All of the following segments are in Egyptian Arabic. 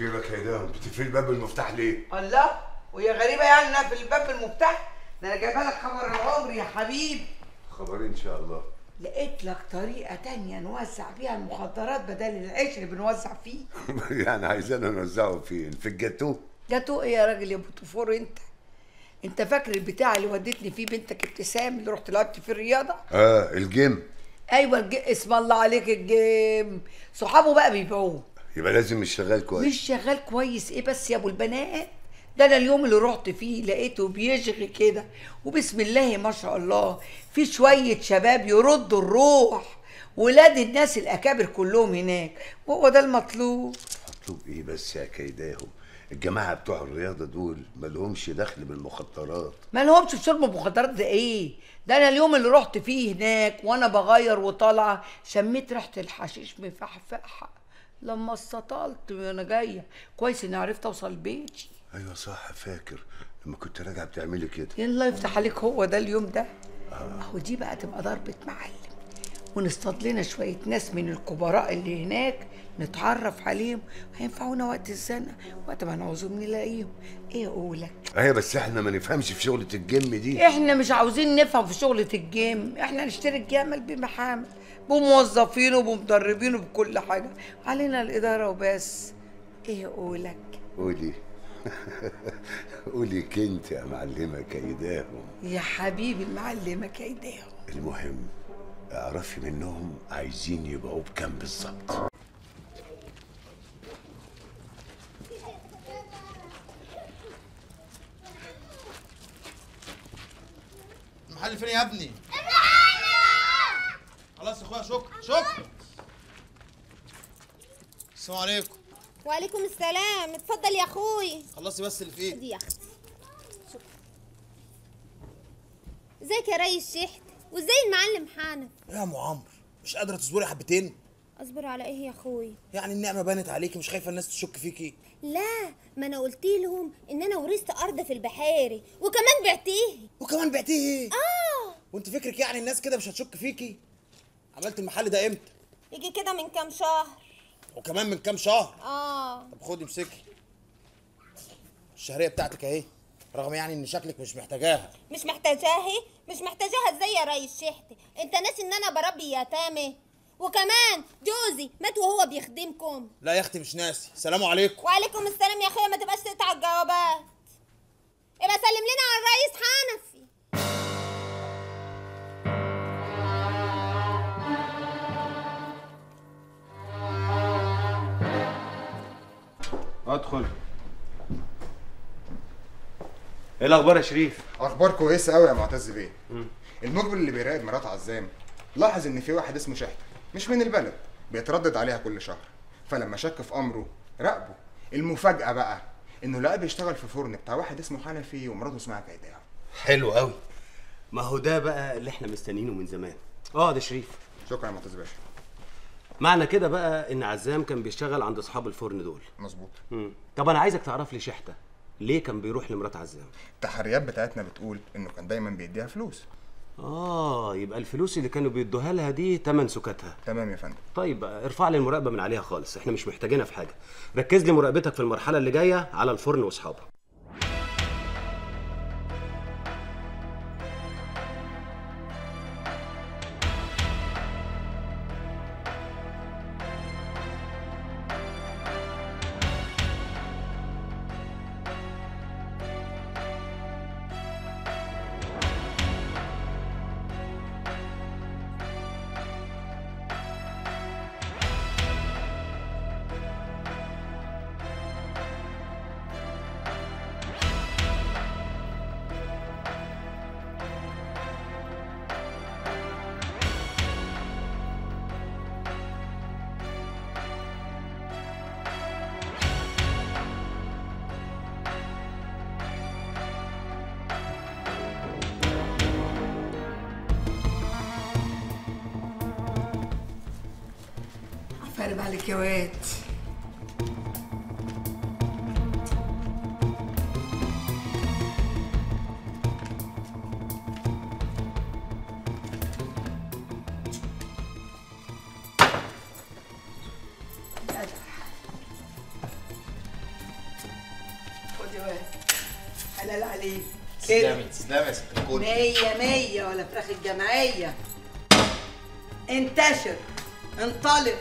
خيرك يا دام بتقفل باب المفتاح ليه؟ الله وهي غريبه يعني انها في الباب المفتاح ده انا جايبه لك خبر العمر يا حبيبي خبر ان شاء الله لقيت لك طريقه تانية نوزع بيها المخدرات بدل العيش اللي بنوزع فيه يعني عايزانا نوزعه فين؟ في الجاتوه؟ جاتوه ايه يا راجل يا بوتوفور انت انت فاكر البتاع اللي ودتني فيه بنتك ابتسام اللي رحت لعبت فيه الرياضه اه الجيم ايوه الج... اسم الله عليك الجيم صحابه بقى بيبيعوه يبقى لازم الشغال كويس مش شغال كويس ايه بس يا ابو البنات ده انا اليوم اللي رحت فيه لقيته بيشغي كده وبسم الله ما شاء الله في شويه شباب يردوا الروح ولاد الناس الاكابر كلهم هناك وهو ده المطلوب مطلوب ايه بس يا كيداهم الجماعه بتوع الرياضه دول مالهمش دخل بالمخدرات ما لهمش في شرب المخدرات ده ايه ده انا اليوم اللي رحت فيه هناك وانا بغير وطالعه شميت ريحه الحشيش مفحفحه لما استطلت وانا جايه كويس اني عرفت اوصل بيتي ايوه صح فاكر لما كنت راجع بتعملي كده الله يفتح عليك هو ده اليوم ده اهو دي بقى تبقى ضربة معلم ونصطاد لنا شوية ناس من الكبراء اللي هناك نتعرف عليهم هينفعونا وقت الزنقة وقت ما نعوزهم نلاقيهم ايه اقولك ايوه بس احنا ما نفهمش في شغله الجيم دي احنا مش عاوزين نفهم في شغلة الجيم احنا نشتري الجمل بمحامل بموظفينه وبمدربينه بكل حاجة علينا الإدارة وبس ايه اقولك قولي قولي كنت يا معلمه كيداهم يا حبيبي المعلمة كيداهم المهم اعرفي منهم عايزين يبقوا بكام بالظبط المحل فين يا ابني؟ خلاص يا اخويا شكرا شكرا السلام عليكم وعليكم السلام اتفضل يا اخوي خلصي بس اللي في ايدي دي يا اختي شكرا ازيك يا ريس شحت وازاي المعلم حنف يا ام عمرو مش قادره تصبري حبتين اصبر على ايه يا اخوي يعني النعمه بانت عليكي مش خايفه الناس تشك فيكي لا ما انا قلت لهم ان انا ورثت ارض في البحيري وكمان بعتيه وكمان بعتيه اه وانت فكرك يعني الناس كده مش هتشك فيكي عملت المحل ده امتى يجي كده من كام شهر وكمان من كام شهر اه طب خدي امسكي الشهريه بتاعتك اهي رغم يعني ان شكلك مش محتاجاها مش محتاجاها مش محتاجاها ازاي يا ريس شحت انت ناسي ان انا بربي يتامى وكمان جوزي مات وهو بيخدمكم لا يا اختي مش ناسي سلام عليكم وعليكم السلام يا اخويا ما تبقاش تقطع الجوابات يبقى سلم لنا على الريس حنفي ادخل ايه الاخبار يا شريف اخبار كويسه قوي يا معتز بيه المخبر اللي بيراقب مرات عزام لاحظ ان في واحد اسمه شحته مش من البلد بيتردد عليها كل شهر فلما شك في امره راقبه المفاجاه بقى انه لقى بيشتغل في فرن بتاع واحد اسمه حنفي ومراته اسمها كيداهم حلو قوي ما هو ده بقى اللي احنا مستنيينه من زمان اه ده شريف شكرا يا معتز باشا معنى كده بقى ان عزام كان بيشتغل عند اصحاب الفرن دول مظبوط مم. طب انا عايزك تعرف لي شحته ليه كان بيروح لمرات عزام التحريات بتاعتنا بتقول انه كان دايما بيديها فلوس اه يبقى الفلوس اللي كانوا بيدوها لها دي تمن سكاتها تمام يا فندم طيب ارفع لي المراقبه من عليها خالص احنا مش محتاجينها في حاجه ركز لي مراقبتك في المرحله اللي جايه على الفرن واصحابه عفارب عليك يا واد حلال عليك كده تسلمي يا ست الكل مية مية ولا فراخ الجمعية انتشر انطلق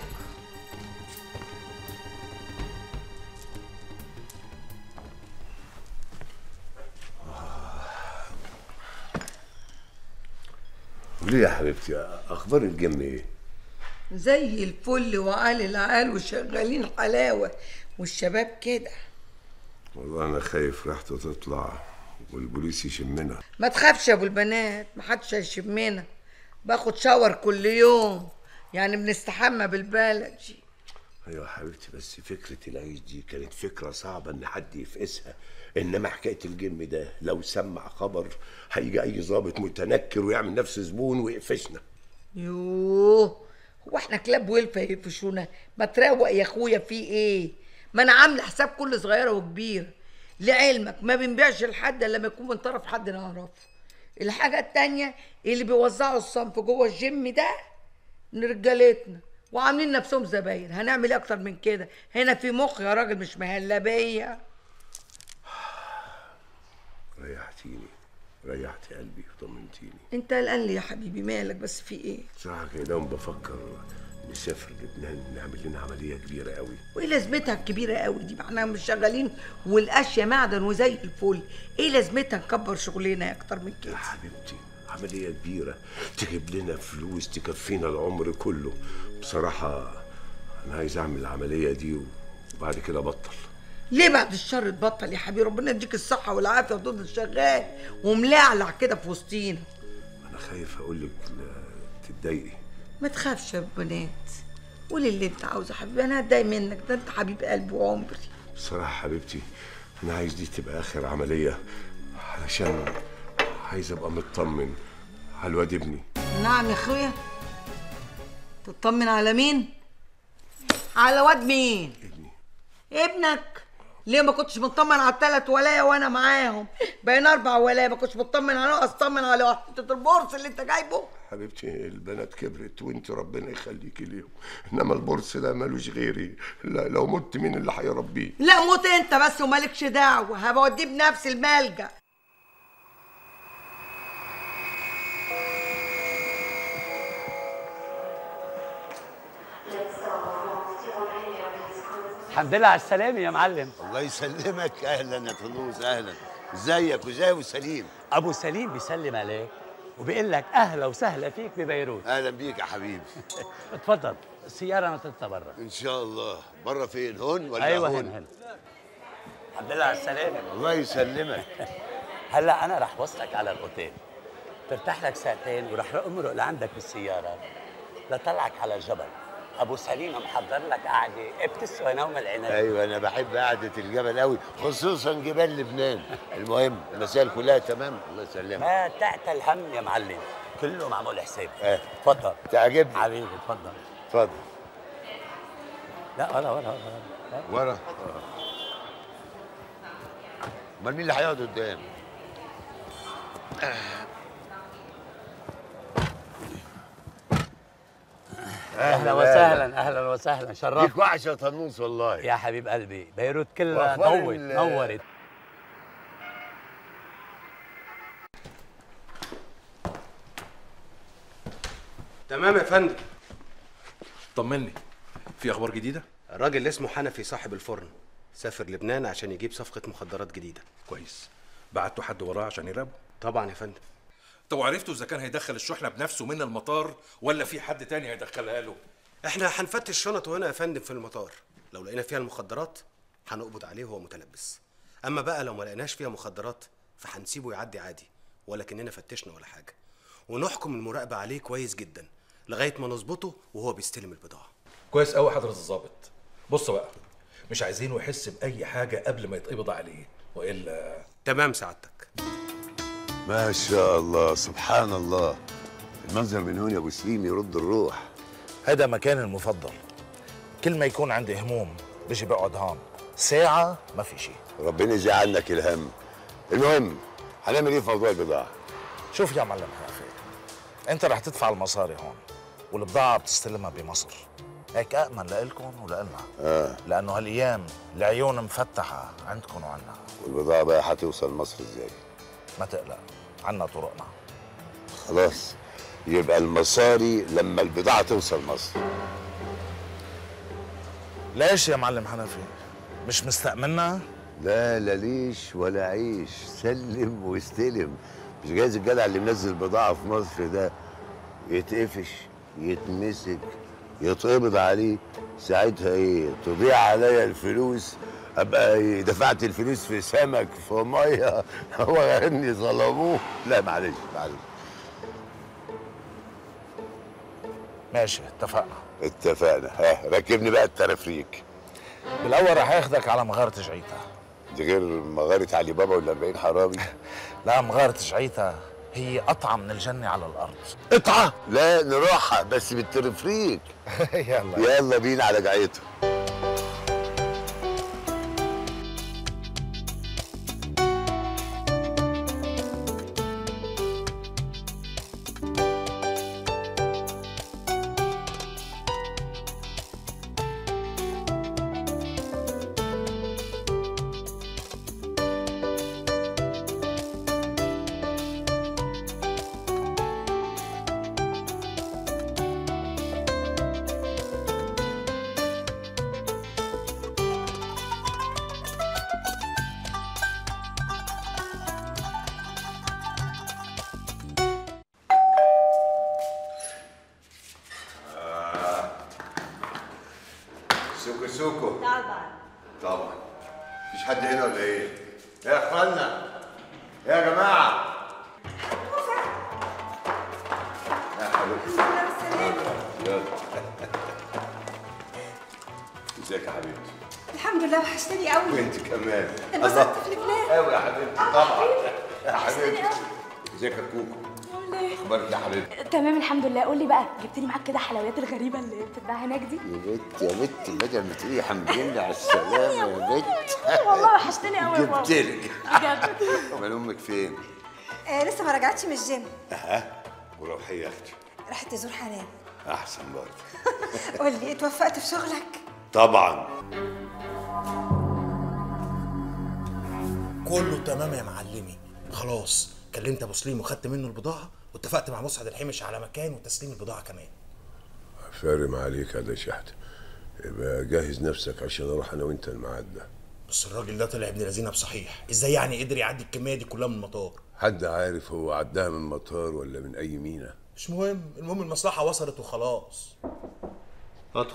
ليه يا حبيبتي اخبار الجيم ايه زي الفل وعال العال وشغالين حلاوة والشباب كده والله انا خايف ريحته تطلع والبوليس يشمنا ما تخافش يا ابو البنات محدش هيشمنا باخد شاور كل يوم يعني بنستحمى بالبلدي ايوه يا حبيبتي بس فكره العيش دي كانت فكره صعبه ان حد يفقسها انما حكايه الجيم ده لو سمع خبر هيجي اي ظابط متنكر ويعمل نفسه زبون ويقفشنا يوه هو احنا كلاب ويلفا يقفشونا ما تروق يا اخويا في ايه ما انا عامله حساب كل صغيره وكبيره لعلمك ما بنبيعش لحد الا لما يكون من طرف حد نعرفه الحاجه التانية اللي بيوزعوا الصنف جوه الجيم ده رجالتنا وعاملين نفسهم زباين هنعمل ايه اكتر من كده هنا في مخ يا راجل مش مهلبيه ريحتيني ريحتي قلبي وطمنتيني انت قلقان لي يا حبيبي مالك بس في ايه بصراحه كده يوم بفكر نسافر لبنان نعمل لنا عمليه كبيره قوي وايه لازمتها الكبيره قوي دي ما احنا مش شغالين والاشياء معدن وزي الفل ايه لازمتها نكبر شغلنا اكتر من كده يا حبيبتي عملية كبيرة تجيب لنا فلوس تكفينا العمر كله بصراحة أنا عايز أعمل العملية دي وبعد كده بطل ليه بعد الشر تبطل يا حبيبي ربنا يديك الصحه والعافيه وتفضل شغال وملعلع كده في وسطينا أنا خايف أقول لك لا تتضايقي ما تخافش يا بنات قولي اللي انت عاوزه يا حبيبي انا هتضايق منك ده انت حبيب قلبي وعمري بصراحة حبيبتي أنا عايز دي تبقى آخر عملية علشان عايز أبقى مطمن على الواد ابني نعم يا اخويا تطمن على مين على واد مين ابني ابنك ليه ما كنتش مطمن على الثلاث ولايا وانا معاهم بين اربع ولايا ما كنتش مطمن على اطمن على حته البورس اللي انت جايبه حبيبتي البنات كبرت وانت ربنا يخليكي ليهم انما البورس ده ملوش غيري لا لو مت مين اللي هيربيه لا موت انت بس ومالكش دعوه هبوديه بنفس الملجأ الحمد لله على السلامة يا معلم الله يسلمك اهلا يا فلوس اهلا ازيك وازاي وسليم ابو سليم بيسلم عليك وبيقول لك اهلا وسهلا فيك ببيروت اهلا بيك يا حبيبي اتفضل السيارة نطتها برا ان شاء الله بره فين هون ولا ايوه هون هنا هنا الحمد لله على السلامة الله يسلمك هلا انا رح وصلك على الاوتيل ترتاح لك ساعتين ورح امرق لعندك بالسيارة لطلعك على الجبل ابو سليم محضر لك قعده بتسوى نوم العنب ايوه انا بحب قعده الجبل قوي خصوصا جبال لبنان المهم المسائل كلها تمام الله يسلمك ما تعتل هم يا معلم كله معمول حساب اه اتفضل تعجبني حبيبي اتفضل اتفضل لا ولا ولا ولا, ولا. ورا امال مين اللي هيقعد قدام اهلا وسهلا اهلا وسهلا شرفت ليك وحشه طنوس والله يا حبيب قلبي بيروت كلها وأخبار نورت ال- نورت تمام يا فندم طمني في اخبار جديده الراجل اللي اسمه حنفي صاحب الفرن سافر لبنان عشان يجيب صفقة مخدرات جديدة كويس بعتوا حد وراه عشان يراقبه طبعا يا فندم طب وعرفتوا اذا كان هيدخل الشحنه بنفسه من المطار ولا في حد تاني هيدخلها له احنا هنفتش شنطه هنا يا فندم في المطار لو لقينا فيها المخدرات هنقبض عليه وهو متلبس اما بقى لو ما لقيناش فيها مخدرات فهنسيبه يعدي عادي ولا كاننا فتشنا ولا حاجه ونحكم المراقبه عليه كويس جدا لغايه ما نظبطه وهو بيستلم البضاعه كويس قوي حضره الضابط بص بقى مش عايزينه يحس باي حاجه قبل ما يتقبض عليه والا تمام سعادتك ما شاء الله سبحان الله المنظر من هون يا ابو سليم يرد الروح هذا مكاني المفضل كل ما يكون عندي هموم بيجي بقعد هون ساعة ما في شيء ربنا يجعل عنك الهم المهم هنعمل ايه في موضوع البضاعه شوف يا معلم حنفي انت رح تدفع المصاري هون والبضاعة بتستلمها بمصر هيك أأمن لإلكم ولإلنا اه لأنه هالأيام العيون مفتحة عندكم وعنا والبضاعة بقى هتوصل مصر ازاي؟ ما تقلق عنا طرقنا خلاص يبقى المصاري لما البضاعة توصل مصر ليش يا معلم حنفي مش مستأمنا لا لا ليش ولا عيش سلم واستلم مش جايز الجدع اللي منزل بضاعة في مصر ده يتقفش يتمسك يتقبض عليه ساعتها ايه تضيع عليا الفلوس ابقى دفعت الفلوس في سمك في ميه هو غني ظلموه لا معلش معلش ماشي اتفقنا اتفقنا ها ركبني بقى الترافريك بالأول رح ياخدك على مغارة جعيتها دي غير مغارة علي بابا ولا 40 حرامي لا مغارة جعيتها هي قطعة من الجنة على الأرض قطعة لا نروحها بس بالترفريك يلا يلا بينا على جعيته سوكو سوكو طبعا طبعا مفيش حد هنا ولا ايه؟ يا اخوانا يا جماعه يا حبيبتي يلا ازيك يا حبيبتي الحمد لله وحشتني قوي وانت كمان انبسطت في لبنان قوي يا حبيبتي طبعا يا وحشتني حبيبتي قوي ازيك يا كوكو عامله ايه اخبارك يا حبيبتي تمام الحمد لله قول لي بقى جبت لي معاك كده حلويات الغريبه اللي بتتباع هناك دي يا بت يا بت بدل ما تقولي الحمد لله على السلامه يا بت والله وحشتني قوي يا ماما جبت لك بجد امال امك فين؟ آه لسه ما رجعتش من الجيم ها وروحي يا اختي راحت تزور حنان احسن برضه قول لي اتوفقت في شغلك طبعا كله تمام يا معلمي خلاص كلمت ابو سليم وخدت منه البضاعه واتفقت مع مسعد الحمش على مكان وتسليم البضاعه كمان فارم عليك هذا شحت يبقى جهز نفسك عشان اروح انا وانت الميعاد ده بس الراجل ده طلع ابن لذينه بصحيح ازاي يعني قدر يعدي الكميه دي كلها من المطار حد عارف هو عداها من مطار ولا من اي مينا مش مهم المهم المصلحه وصلت وخلاص ادخل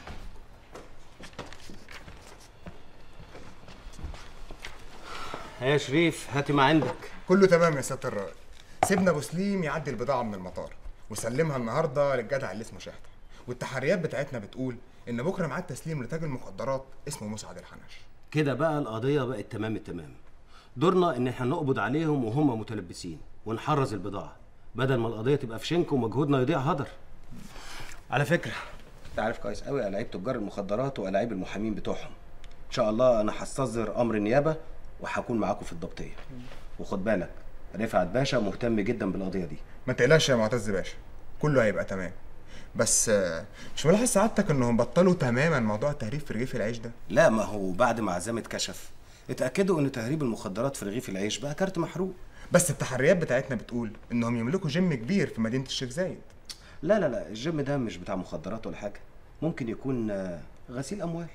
يا شريف هاتي ما عندك كله تمام يا سياده الرائد سيبنا ابو سليم يعدي البضاعه من المطار وسلمها النهارده للجدع اللي اسمه شحته والتحريات بتاعتنا بتقول ان بكره ميعاد تسليم لتاجر مخدرات اسمه مسعد الحنش كده بقى القضيه بقت تمام التمام دورنا ان احنا نقبض عليهم وهم متلبسين ونحرز البضاعه بدل ما القضيه تبقى في شنك ومجهودنا يضيع هدر على فكره انت عارف كويس قوي الاعيب تجار المخدرات والاعيب المحامين بتوعهم ان شاء الله انا هستصدر امر النيابه وهكون معاكم في الضبطيه وخد بالك رفعت باشا مهتم جدا بالقضيه دي ما تقلقش يا معتز باشا كله هيبقى تمام بس آه، مش ملاحظ سعادتك انهم بطلوا تماما موضوع التهريب في رغيف العيش ده لا ما هو بعد ما عزام اتكشف اتاكدوا ان تهريب المخدرات في رغيف العيش بقى كارت محروق بس التحريات بتاعتنا بتقول انهم يملكوا جيم كبير في مدينه الشيخ زايد لا لا لا الجيم ده مش بتاع مخدرات ولا حاجه ممكن يكون آه، غسيل اموال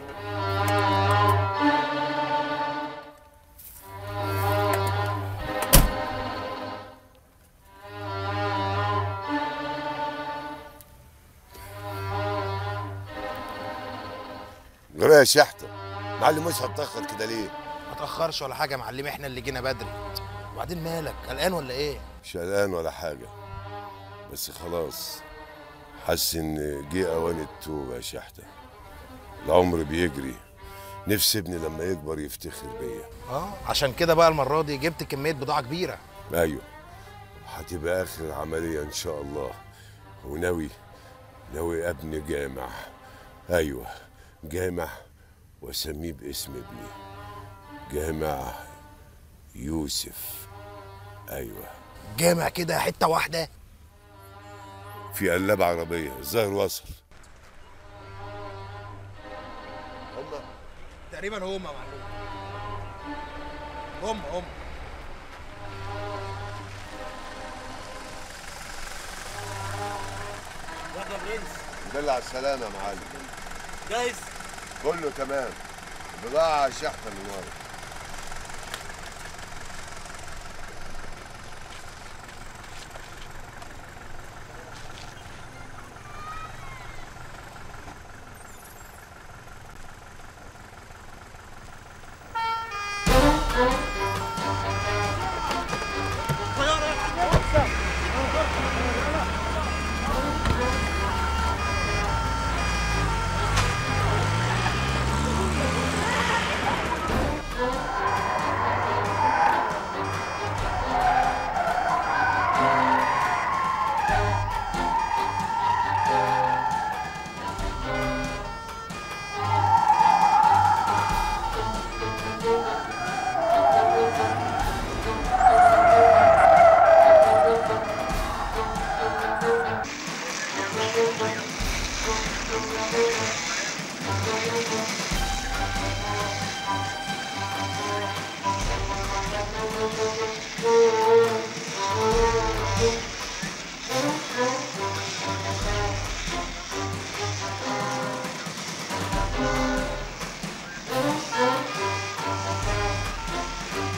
جرى يا شحته معلم مسعد اتاخر كده ليه؟ ما تاخرش ولا حاجه يا معلم احنا اللي جينا بدري وبعدين مالك قلقان ولا ايه مش قلقان ولا حاجه بس خلاص حاسس ان جه اوان التوبه يا شحته العمر بيجري نفسي ابني لما يكبر يفتخر بيا اه عشان كده بقى المره دي جبت كميه بضاعه كبيره ايوه هتبقى اخر عمليه ان شاء الله وناوي ناوي ابني جامع ايوه جامع واسميه باسم ابني جامع يوسف ايوه جامع كده حته واحده في قلاب عربيه الظاهر وصل تقريبا هم يا معلم هم هم يا برنس دل على السلامة يا معلم جايز كله تمام البضاعة شحطة من ورا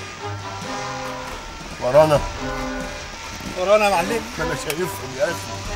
ورانا ورانا يا معلم انا شايفهم يا اخي